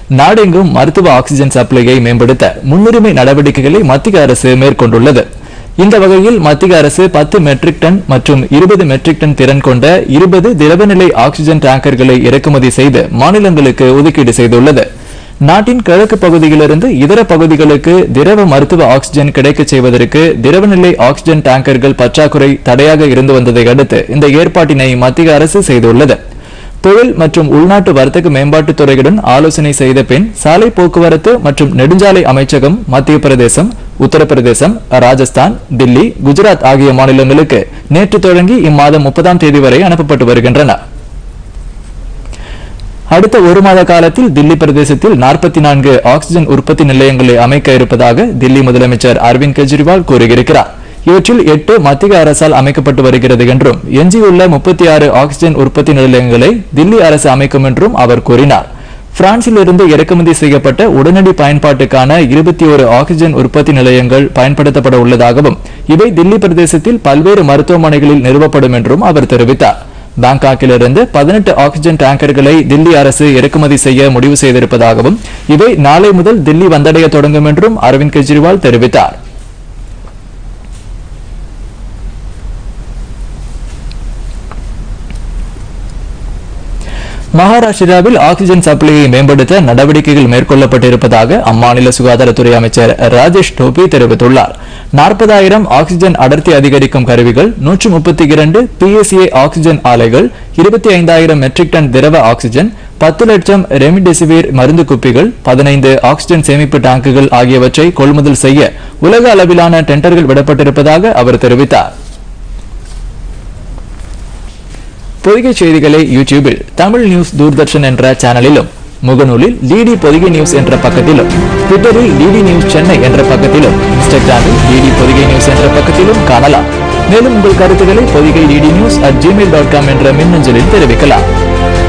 நாடெங்கும் மருத்துவ ஆக்சிஜன் சப்ளையை மேம்படுத்த முன்னுரிமை நடவடிக்கைகளை மத்திய அரசு மேற்கொண்டுள்ளது இந்த வகையில் மத்திய அரசு பத்து மெட்ரிக் டன் மற்றும் இருபது மெட்ரிக் டன் திறன் கொண்ட இருபது திரவநிலை ஆக்சிஜன் டேங்கர்களை இறக்குமதி செய்து மாநிலங்களுக்கு ஒதுக்கீடு செய்துள்ளது நாட்டின் கிழக்கு பகுதியிலிருந்து இதர பகுதிகளுக்கு திரவ மருத்துவ ஆக்சிஜன் கிடைக்கச் செய்வதற்கு திரவநிலை ஆக்சிஜன் டேங்கர்கள் பற்றாக்குறை தடையாக இருந்து வந்ததை அடுத்து இந்த ஏற்பாட்டினை மத்திய அரசு செய்துள்ளது தொழில் மற்றும் உள்நாட்டு வர்த்தக மேம்பாட்டுத் துறையுடன் ஆலோசனை செய்த பின் சாலை போக்குவரத்து மற்றும் நெடுஞ்சாலை அமைச்சகம் மத்திய பிரதேசம் உத்தரப்பிரதேசம் ராஜஸ்தான் தில்லி குஜராத் ஆகிய மாநிலங்களுக்கு நேற்று தொடங்கி இம்மாதம் முப்பதாம் தேதி வரை அனுப்பப்பட்டு வருகின்றன அடுத்த ஒரு மாத காலத்தில் தில்லி பிரதேசத்தில் நாற்பத்தி நான்கு ஆக்சிஜன் உற்பத்தி நிலையங்களை அமைக்க இருப்பதாக தில்லி முதலமைச்சர் அரவிந்த் கெஜ்ரிவால் கூறியிருக்கிறார் இவற்றில் எட்டு மத்திய அரசால் அமைக்கப்பட்டு வருகிறது என்றும் எஞ்சியுள்ள முப்பத்தி ஆறு ஆக்சிஜன் உற்பத்தி நிலையங்களை தில்லி அரசு அமைக்கும் என்றும் அவர் கூறினார் பிரான்சில் இருந்து இறக்குமதி செய்யப்பட்ட உடனடி பயன்பாட்டுக்கான இருபத்தி ஒரு ஆக்சிஜன் உற்பத்தி நிலையங்கள் பயன்படுத்தப்பட உள்ளதாகவும் இவை தில்லி பிரதேசத்தில் பல்வேறு மருத்துவமனைகளில் நிறுவப்படும் என்றும் அவர் தெரிவித்தார் பாங்காக்கிலிருந்து பதினெட்டு ஆக்சிஜன் டேங்கர்களை தில்லி அரசு இறக்குமதி செய்ய முடிவு செய்திருப்பதாகவும் இவை நாளை முதல் தில்லி வந்தடைய தொடங்கும் என்றும் அரவிந்த் கெஜ்ரிவால் தெரிவித்தார் மகாராஷ்டிராவில் ஆக்சிஜன் சப்ளையை மேம்படுத்த நடவடிக்கைகள் மேற்கொள்ளப்பட்டிருப்பதாக அம்மாநில சுகாதாரத்துறை அமைச்சர் ராஜேஷ் டோபி தெரிவித்துள்ளார் நாற்பதாயிரம் ஆக்சிஜன் அடர்த்தி அதிகரிக்கும் கருவிகள் நூற்று முப்பத்தி இரண்டு பிஎஸ்ஏ ஆக்சிஜன் ஆலைகள் இருபத்தி ஐந்தாயிரம் மெட்ரிக் டன் திரவ ஆக்சிஜன் பத்து லட்சம் ரெமிடெசிவிர் மருந்து குப்பிகள் பதினைந்து ஆக்சிஜன் சேமிப்பு டேங்குகள் ஆகியவற்றை கொள்முதல் செய்ய உலக அளவிலான டெண்டர்கள் விடப்பட்டிருப்பதாக அவர் தெரிவித்தார் பொதிகை செய்திகளை யூடியூபில் தமிழ் நியூஸ் தூர்தர்ஷன் என்ற சேனலிலும் முகநூலில் டிடி பொதிகை நியூஸ் என்ற பக்கத்திலும் ட்விட்டரில் டிடி நியூஸ் சென்னை என்ற பக்கத்திலும் இன்ஸ்டாகிராமில் டிடி பொதிகை நியூஸ் என்ற பக்கத்திலும் காணலாம் மேலும் உங்கள் கருத்துக்களை Podhigai DD news at Gmail dot com என்ற மின்னஞ்சலில் தெரிவிக்கலாம்